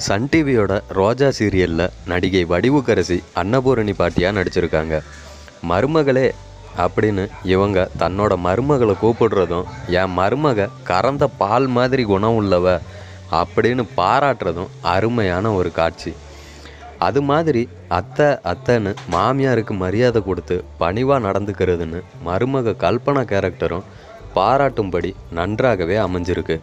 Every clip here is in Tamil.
சன் டிவியோட ரோஜா சீரியலில் நடிகை வடிவுக்கரசி அன்னபூரணி பாட்டியாக நடிச்சிருக்காங்க மருமகளே அப்படின்னு இவங்க தன்னோட மருமகளை கூப்பிடுறதும் என் மருமக கறந்த பால் மாதிரி குணம் உள்ளவ அப்படின்னு பாராட்டுறதும் அருமையான ஒரு காட்சி அது மாதிரி அத்தை அத்தைன்னு மாமியாருக்கு மரியாதை கொடுத்து பணிவாக நடந்துக்கிறதுன்னு மருமக கல்பனா கேரக்டரும் பாராட்டும்படி நன்றாகவே அமைஞ்சிருக்கு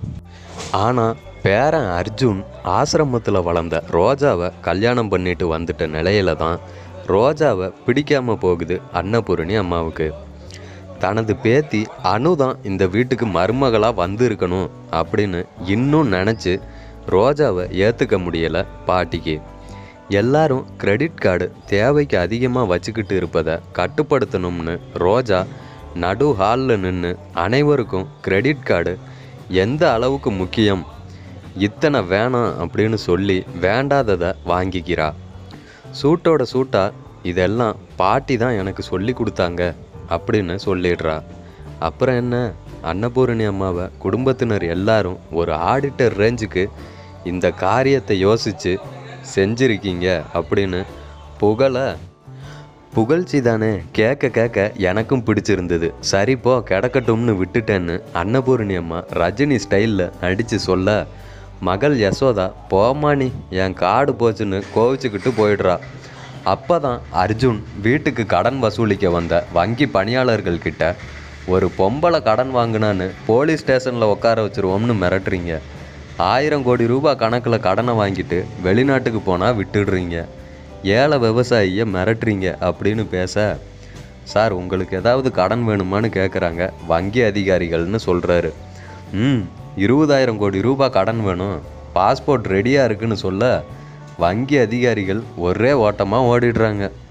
ஆனால் பேரன் அர்ஜுன் ஆசிரமத்தில் வளர்ந்த ரோஜாவை கல்யாணம் பண்ணிட்டு வந்துட்ட நிலையில தான் ரோஜாவை பிடிக்காம போகுது அன்னபூரணி அம்மாவுக்கு தனது பேத்தி அனு தான் இந்த வீட்டுக்கு மருமகளாக வந்திருக்கணும் அப்படின்னு இன்னும் நினச்சி ரோஜாவை ஏற்றுக்க முடியலை பாட்டிக்கு எல்லாரும் கிரெடிட் கார்டு தேவைக்கு அதிகமாக வச்சுக்கிட்டு இருப்பதை கட்டுப்படுத்தணும்னு ரோஜா நடு ஹாலில் நின்று அனைவருக்கும் கிரெடிட் கார்டு எந்த அளவுக்கு முக்கியம் இத்தனை வேணாம் அப்படின்னு சொல்லி வேண்டாததை வாங்கிக்கிறா சூட்டோட சூட்டா இதெல்லாம் பாட்டி தான் எனக்கு சொல்லி கொடுத்தாங்க அப்படின்னு சொல்லிடுறா அப்புறம் என்ன அன்னபூரணி அம்மாவை குடும்பத்தினர் எல்லாரும் ஒரு ஆடிட்டர் ரேஞ்சுக்கு இந்த காரியத்தை யோசித்து செஞ்சிருக்கீங்க அப்படின்னு புகழ புகழ்ச்சி தானே கேட்க கேட்க எனக்கும் பிடிச்சிருந்தது சரி போ கிடக்கட்டும்னு விட்டுட்டேன்னு அன்னபூரணி அம்மா ரஜினி ஸ்டைலில் அடித்து சொல்ல மகள் யசோதா போம்மா நீ என் காடு போச்சுன்னு கோவிச்சுக்கிட்டு போயிடுறா அப்போ தான் அர்ஜுன் வீட்டுக்கு கடன் வசூலிக்க வந்த வங்கி பணியாளர்கள் கிட்ட ஒரு பொம்பளை கடன் வாங்கினான்னு போலீஸ் ஸ்டேஷனில் உட்கார வச்சிருவோம்னு மிரட்டுறீங்க ஆயிரம் கோடி ரூபாய் கணக்கில் கடனை வாங்கிட்டு வெளிநாட்டுக்கு போனால் விட்டுடுறீங்க ஏழை விவசாயியை மிரட்டுறீங்க அப்படின்னு பேச சார் உங்களுக்கு ஏதாவது கடன் வேணுமான்னு கேட்குறாங்க வங்கி அதிகாரிகள்னு சொல்கிறாரு ம் இருபதாயிரம் கோடி ரூபாய் கடன் வேணும் பாஸ்போர்ட் ரெடியாக இருக்குன்னு சொல்ல வங்கி அதிகாரிகள் ஒரே ஓட்டமாக ஓடிடுறாங்க